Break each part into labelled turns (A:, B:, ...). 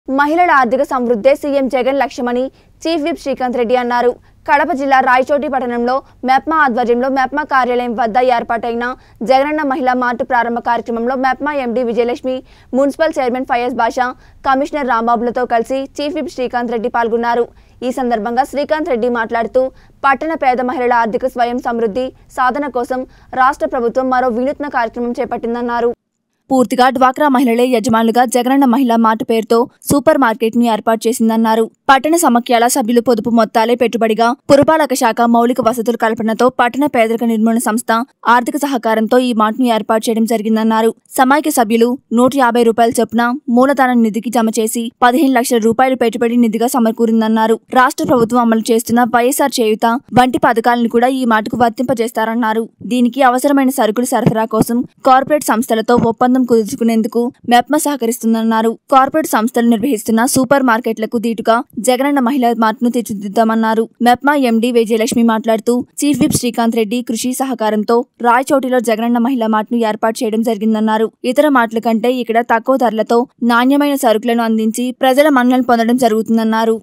A: మహిళల ఆర్థిక సమృద్ధే సీఎం జగన్ లక్ష్యమని చీఫ్ విప్ శ్రీకాంత్ రెడ్డి అన్నారు కడప జిల్లా రాయచోటి పట్టణంలో మెప్మా ఆధ్వర్యంలో మెప్మా కార్యాలయం వద్ద ఏర్పాటైన జగనన్న మహిళా మార్టు ప్రారంభ కార్యక్రమంలో MEPMA MD Vijayalakshmi municipal chairman Fayaz Basha commissioner రాంబాబులతో కలిసి చీఫ్ విప్ శ్రీకాంత్ రెడ్డి పాల్గొన్నారు ఈ సందర్భంగా శ్రీకాంత్ రెడ్డి మాట్లాడుతూ పట్టణ పేద మహిళల ఆర్థిక స్వయం సమృద్ధి సాధన కోసం రాష్ట్ర ప్రభుత్వం మరో వినూత్న కార్యక్రమం చేపట్టిందన్నారు పూర్తిగా డ్వాక్రా మహిళలే యజమానులుగా జగనన్న మహిళా మార్ట్ పేరుతో సూపర్ మార్కెట్ ని ఏర్పాటు చేసిందన్నారు పట్టణ సమాఖ్యల సభ్యులు పొదుపు మొత్తాలే పెట్టుబడిగా పురపాలక శాఖ మౌలిక వసతుల కల్పనతో పట్టణ పేదరిక నిర్మూలన సంస్థ ఆర్థిక సహకారంతో ఈ మార్ట్ ను ఏర్పాటు చేయడం జరిగిందన్నారు సమాఖ్య సభ్యులు నూట యాభై రూపాయల చొప్పున మూలధన నిధికి జమ చేసి పదిహేను లక్షల రూపాయలు పెట్టుబడి నిధిగా సమకూరిందన్నారు రాష్ట్ర ప్రభుత్వం అమలు చేస్తున్న వైఎస్ఆర్ చేయుత వంటి పథకాలను కూడా ఈ మాటకు వర్తింపజేస్తారన్నారు దీనికి అవసరమైన సరుకుల సరఫరా కోసం కార్పొరేట్ సంస్థలతో ఒప్పందం కుదుర్చుకునేందుకు మెప్మా సహకరిస్తుందన్నారు కార్పొరేట్ సంస్థలు నిర్వహిస్తున్న సూపర్ మార్కెట్లకు దీటుగా జగనన్న మహిళా మార్ట్ ను తీర్చిదిద్దామన్నారు మెప్మా ఎండీ విజయలక్ష్మి మాట్లాడుతూ చీఫ్ విప్ శ్రీకాంత్ రెడ్డి కృషి సహకారంతో రాయచోటిలో జగనన్న మహిళా మార్ట్ ను ఏర్పాటు చేయడం జరిగిందన్నారు ఇతర మార్ట్ల కంటే ఇక్కడ తక్కువ ధరలతో నాణ్యమైన సరుకులను అందించి ప్రజల మన్నలను పొందడం జరుగుతుందన్నారు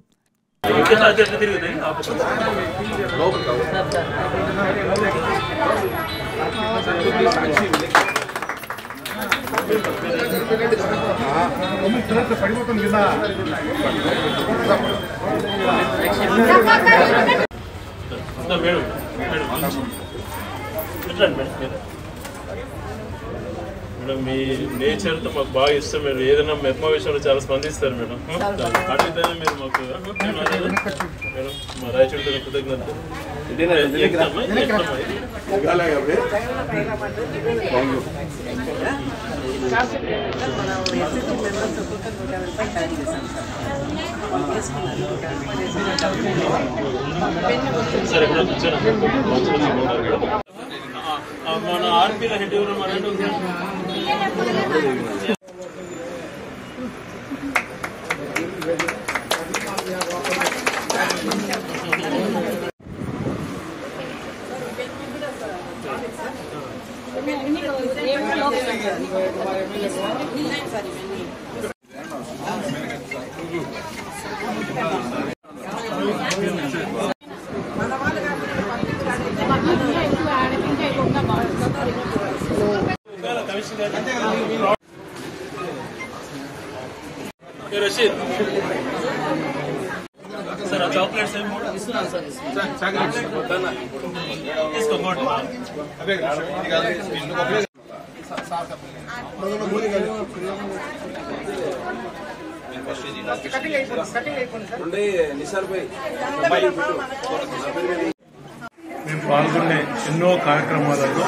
B: పడిపోతుంది కింద
C: అంతా మేడం మేడం ఎట్లండి మేడం మీరు? మేడం మీ నేచర్తో మాకు బాగా ఇష్టం మీరు ఏదైనా మెప్మా విషయంలో చాలా స్పందిస్తారు మేడం అట్లయితేనే మీరు మాకు మేడం అదేనా? మేడం మా రాయచూడి కృతజ్ఞత ఎక్కడమ్మా? ఎక్కడమ్మా ఇది? సరే ఇక్కడ కూర్చోండి ఆ, మన ఆర్పీల హెడ్ ఎవరు మన హెడ్ ఎవరు? ఒకవేళ కమిషన్ గారు- ఏ రషీద్ సార్ ఆ చాక్లెట్స్ ఏమి తీసుకో ఇంకోటి.
B: మేము పాల్గొనే ఎన్నో కార్యక్రమాలలో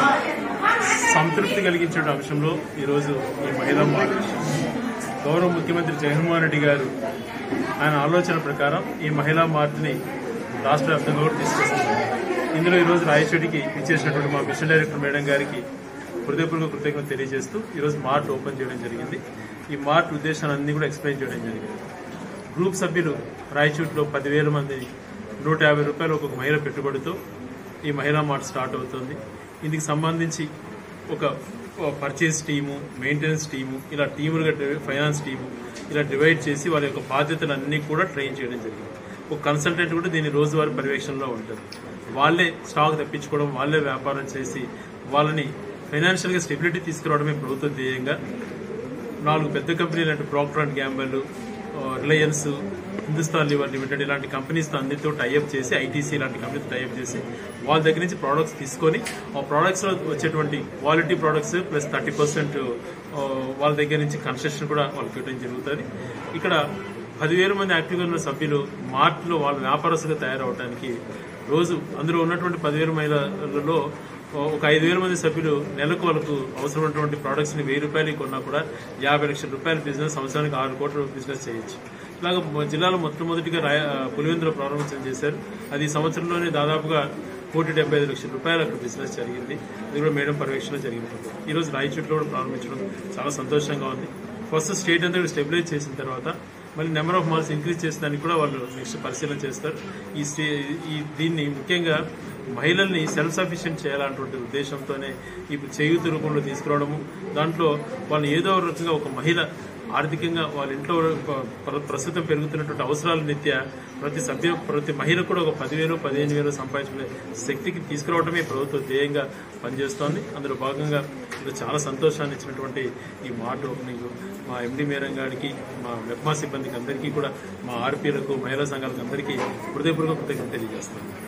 B: సంతృప్తి కలిగించే అంశంలో ఈరోజు ఈ మహిళా మార్చ్ గౌరవ ముఖ్యమంత్రి జగన్మోహన్ రెడ్డి గారు ఆయన ఆలోచన ప్రకారం ఈ మహిళా మార్ట్ని రాష్ట్ర వ్యాప్తంగా కూడా తీసుకొస్తున్నారు ఇందులో ఈరోజు రాయచోటికి ఇచ్చేసినటువంటి మా మిషన్ డైరెక్టర్ మేడం గారికి హృదయపూర్వక కృతజ్ఞత తెలియజేస్తూ ఈరోజు మార్ట్ ఓపెన్ చేయడం జరిగింది ఈ మార్ట్ ఉద్దేశాన్ని అన్ని కూడా ఎక్స్ప్లెయిన్ చేయడం జరిగింది గ్రూప్ సభ్యులు రాయచూట్లో పదివేల మంది నూట యాభై రూపాయలు ఒక్కొక్క మహిళ పెట్టుబడితో ఈ మహిళా మార్ట్ స్టార్ట్ అవుతుంది ఇందుకు సంబంధించి ఒక పర్చేస్ టీము మెయింటెనెన్స్ టీము ఇలా టీములుగా డివై- ఫైనాన్స్ టీము ఇలా డివైడ్ చేసి వాళ్ళ యొక్క బాధ్యతలన్నీ కూడా ట్రైన్ చేయడం జరిగింది ఒక కన్సల్టెంట్ కూడా దీని రోజువారీ పర్యవేక్షణలో ఉంటుంది వాళ్ళే స్టాక్ తెప్పించుకోవడం వాళ్ళే వ్యాపారం చేసి వాళ్ళని ఫైనాన్షియల్గా స్టెబిలిటీ తీసుకురావడమే ప్రభుత్వ ధ్యేయంగా నాలుగు పెద్ద కంపెనీలు అంటే Procter and Gamble Reliance Hindustan lever limited ఇలాంటి కంపెనీస్తో అన్నిటితో టైఅప్ చేసి ఐటీసీ ఇలాంటి కంపెనీతో టైఅప్ చేసి వాళ్ళ దగ్గర నుంచి ప్రోడక్ట్స్ తీసుకొని ఆ ప్రోడక్ట్స్ లో వచ్చేటువంటి quality products plus thirty percent వాళ్ళ దగ్గర నుంచి కన్స్ట్రక్షన్ కూడా వాళ్ళకి ఇవ్వడం జరుగుతుంది ఇక్కడ పదివేల మంది యాక్టివ్గా ఉన్న సభ్యులు మార్ట్లో వాళ్ళ వ్యాపారస్తులుగా తయారవడానికి రోజు అందులో ఉన్నటువంటి పదివేల మహిళలలో ఒక ఐదు వేల మంది సభ్యులు నెలకు వాళ్ళకు అవసరమైనటువంటి ప్రొడక్ట్స్ ని వెయ్యి రూపాయలకి కొన్నా కూడా యాభై లక్షల రూపాయల బిజినెస్ సంవత్సరానికి ఆరు కోట్ల బిజినెస్ చేయొచ్చు ఇలాగ మ- జిల్లాలో మొట్టమొదటిగా రాయ- పులివెందులో ప్రారంభించడం చేశారు అది ఈ సంవత్సరంలోనే దాదాపుగా కోటి డెబ్బై ఐదు లక్షల రూపాయలు అక్కడ బిజినెస్ జరిగింది అది కూడా మేడం పర్యవేక్షణ జరిగింది ఈ రోజు రాయచోట్లో కూడా ప్రారంభించడం చాలా సంతోషంగా ఉంది ఫస్ట్ స్టేట్ అంతా కూడా స్టెబిలైజ్ చేసిన తర్వాత మళ్ళీ నెంబర్ ఆఫ్ మాల్స్ ఇంక్రీజ్ చేసడానికి కూడా వాళ్ళు నెక్స్ట్ పరిశీలన చేస్తారు ఈ స్టే ఈ దీన్ని ముఖ్యంగా మహిళల్ని సెల్ఫ్ సఫిషియెంట్ చేయాలన్నటువంటి ఉద్దేశంతోనే ఈ చేయూత రూపంలో తీసుకురావడము దాంట్లో వాళ్ళు ఏదో ఒక రకంగా ఒక మహిళ ఆర్థికంగా వాళ్ళ ఇంట్లో ప్ర- ప్రస్తుతం పెరుగుతున్నటువంటి అవసరాల నిత్య ప్రతి సభ్య ప్రతి మహిళ కూడా ఒక పదివేలు పదిహేను వేలు సంపాదించుకునే శక్తికి తీసుకురావడమే ప్రభుత్వ ధ్యేయంగా పనిచేస్తోంది అందులో భాగంగా ఇది చాలా సంతోషాన్ని ఇచ్చినటువంటి ఈ మాట ఓపెనింగ్ మా ఎండి మేరం గారికి మా మెప్మా సిబ్బందికి అందరికీ కూడా మా ఆర్పీలకు మహిళా సంఘాలకు అందరికీ హృదయపూర్వక కృతజ్ఞతలు తెలియజేస్తాను